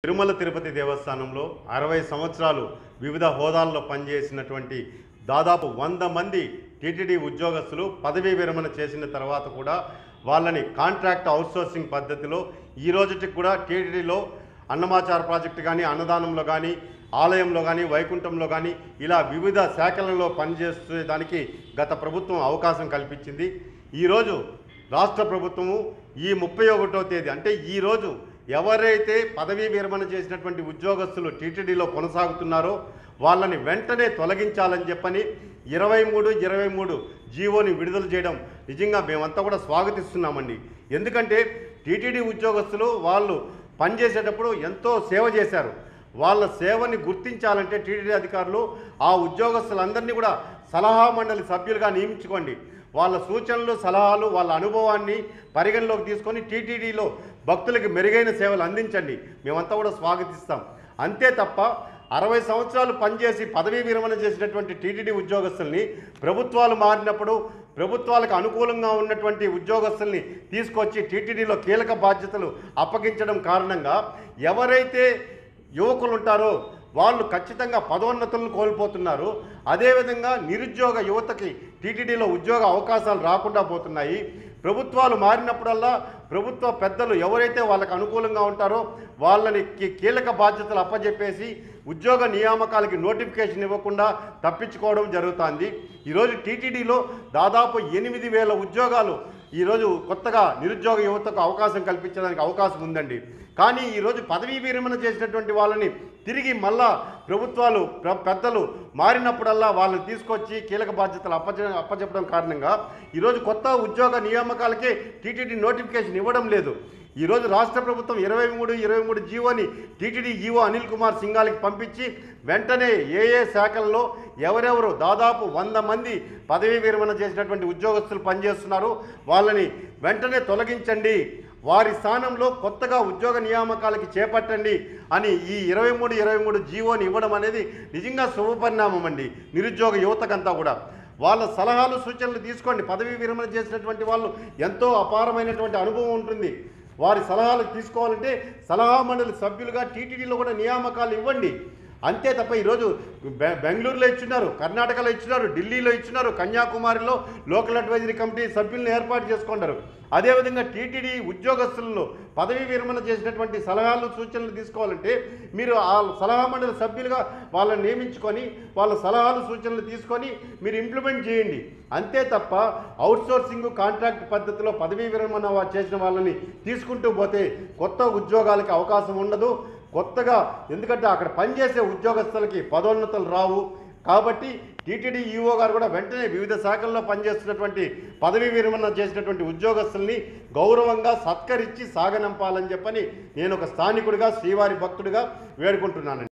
తిరుమల తిరుపతి దేవస్థానంలో అరవై సంవత్సరాలు వివిధ హోదాల్లో పనిచేసినటువంటి దాదాపు వంద మంది టీటీడీ ఉద్యోగస్తులు పదవీ విరమణ చేసిన తర్వాత కూడా వాళ్ళని కాంట్రాక్ట్ అవుట్సోర్సింగ్ పద్ధతిలో ఈ రోజుకి కూడా టీటీడీలో అన్నమాచార ప్రాజెక్టు కానీ అన్నదానంలో కానీ ఆలయంలో కానీ వైకుంఠంలో కానీ ఇలా వివిధ శాఖలలో పనిచేసే దానికి గత ప్రభుత్వం అవకాశం కల్పించింది ఈరోజు రాష్ట్ర ప్రభుత్వము ఈ ముప్పై ఒకటో తేదీ అంటే ఈరోజు ఎవరైతే పదవీ విరమణ చేసినటువంటి ఉద్యోగస్తులు టీటీడీలో కొనసాగుతున్నారో వాళ్ళని వెంటనే తొలగించాలని చెప్పని ఇరవై మూడు ఇరవై మూడు జీవోని విడుదల చేయడం నిజంగా మేమంతా కూడా స్వాగతిస్తున్నామండి ఎందుకంటే టీటీడీ ఉద్యోగస్తులు వాళ్ళు పనిచేసేటప్పుడు ఎంతో సేవ చేశారు వాళ్ళ సేవని గుర్తించాలంటే టీటీడీ అధికారులు ఆ ఉద్యోగస్తులందరినీ కూడా సలహా మండలి సభ్యులుగా నియమించుకోండి వాళ్ళ సూచనలు సలహాలు వాళ్ళ అనుభవాన్ని పరిగణలోకి తీసుకొని టీటీడీలో భక్తులకి మెరుగైన సేవలు అందించండి మేమంతా కూడా స్వాగతిస్తాం అంతే తప్ప అరవై సంవత్సరాలు పనిచేసి పదవీ విరమణ చేసినటువంటి టీటీడీ ఉద్యోగస్తుల్ని ప్రభుత్వాలు మారినప్పుడు ప్రభుత్వాలకు అనుకూలంగా ఉన్నటువంటి ఉద్యోగస్తుల్ని తీసుకొచ్చి టీటీడీలో కీలక బాధ్యతలు అప్పగించడం కారణంగా ఎవరైతే యువకులు ఉంటారో వాళ్ళు ఖచ్చితంగా పదోన్నతులను కోల్పోతున్నారు అదేవిధంగా నిరుద్యోగ యువతకి టీటీడీలో ఉద్యోగ అవకాశాలు రాకుండా పోతున్నాయి ప్రభుత్వాలు మారినప్పుడల్లా ప్రభుత్వ పెద్దలు ఎవరైతే వాళ్ళకి అనుకూలంగా ఉంటారో వాళ్ళని కీ- కీలక బాధ్యతలు అప్పజెప్పేసి ఉద్యోగ నియామకాలకి నోటిఫికేషన్ ఇవ్వకుండా తప్పించుకోవడం జరుగుతుంది ఈరోజు టీటీడీలో దాదాపు ఎనిమిది వేల ఉద్యోగాలు ఈరోజు కొత్తగా నిరుద్యోగ యువతకు అవకాశం కల్పించడానికి అవకాశం ఉందండి కానీ ఈరోజు పదవీ విరమణ చేసినటువంటి వాళ్ళని తిరిగి మళ్ళా ప్రభుత్వాలు ప్ర- పెద్దలు మారినప్పుడల్లా వాళ్ళని తీసుకొచ్చి కీలక బాధ్యతలు అప్పచె అప్పచెప్పడం కారణంగా ఈరోజు కొత్త ఉద్యోగ నియామకాలకే టీటీడీ నోటిఫికేషన్ ఇవ్వడం లేదు ఈరోజు రాష్ట్ర ప్రభుత్వం ఇరవై మూడు ఇరవై మూడు జీవోని టీటీడీ ఈవో అనిల్ కుమార్ సింఘాల్కి పంపించి వెంటనే ఏ ఏ శాఖల్లో ఎవరెవరు దాదాపు వంద మంది పదవీ విరమణ చేసినటువంటి ఉద్యోగస్తులు పనిచేస్తున్నారు వాళ్ళని వెంటనే తొలగించండి వారి స్థానంలో కొత్తగా ఉద్యోగ నియామకాలకి చేపట్టండి అని ఈ ఇరవై మూడు ఇరవై మూడు జీవోని ఇవ్వడం అనేది నిజంగా శుభపరిణామం అండి నిరుద్యోగ యువతకంతా కూడా వాళ్ళ సలహాలు సూచనలు తీసుకోండి పదవీ విరమణ చేసినటువంటి వాళ్ళు ఎంతో అపారమైనటువంటి అనుభవం ఉంటుంది వారి సలహాలు తీసుకోవాలంటే సలహా మండలి సభ్యులుగా టీటీడీలో కూడా నియామకాలు ఇవ్వండి అంతే తప్ప ఈరోజు బె- బెంగళూరులో ఇచ్చున్నారు కర్ణాటకలో ఇచ్చున్నారు ఢిల్లీలో ఇచ్చున్నారు కన్యాకుమారిలో లోకల్ అడ్వైజరీ కమిటీ సభ్యులను ఏర్పాటు చేసుకుంటారు అదేవిధంగా టీటీడీ ఉద్యోగస్తులలో పదవీ విరమణ చేసినటువంటి సలహాలు సూచనలు తీసుకోవాలంటే మీరు ఆ సలహా మండలి సభ్యులుగా వాళ్ళని నియమించుకొని వాళ్ళ సలహాలు సూచనలు తీసుకొని మీరు ఇంప్లిమెంట్ చేయండి అంతే తప్ప అవుట్సోర్సింగ్ కాంట్రాక్ట్ పద్ధతిలో పదవీ విరమణ వా- చేసిన వాళ్ళని తీసుకుంటూ పోతే కొత్త ఉద్యోగాలకి అవకాశం ఉండదు కొత్తగా ఎందుకంటే అక్కడ పనిచేసే ఉద్యోగస్తులకి పదోన్నతులు రావు కాబట్టి టీటీడీ ఈఓ గారు కూడా వెంటనే వివిధ శాఖల్లో పనిచేస్తున్నటువంటి పదవీ విరమణ చేసినటువంటి ఉద్యోగస్తుల్ని గౌరవంగా సత్కరించి సాగనంపాలని చెప్పని నేను ఒక స్థానికుడిగా శ్రీవారి భక్తుడిగా వేడుకుంటున్నానండి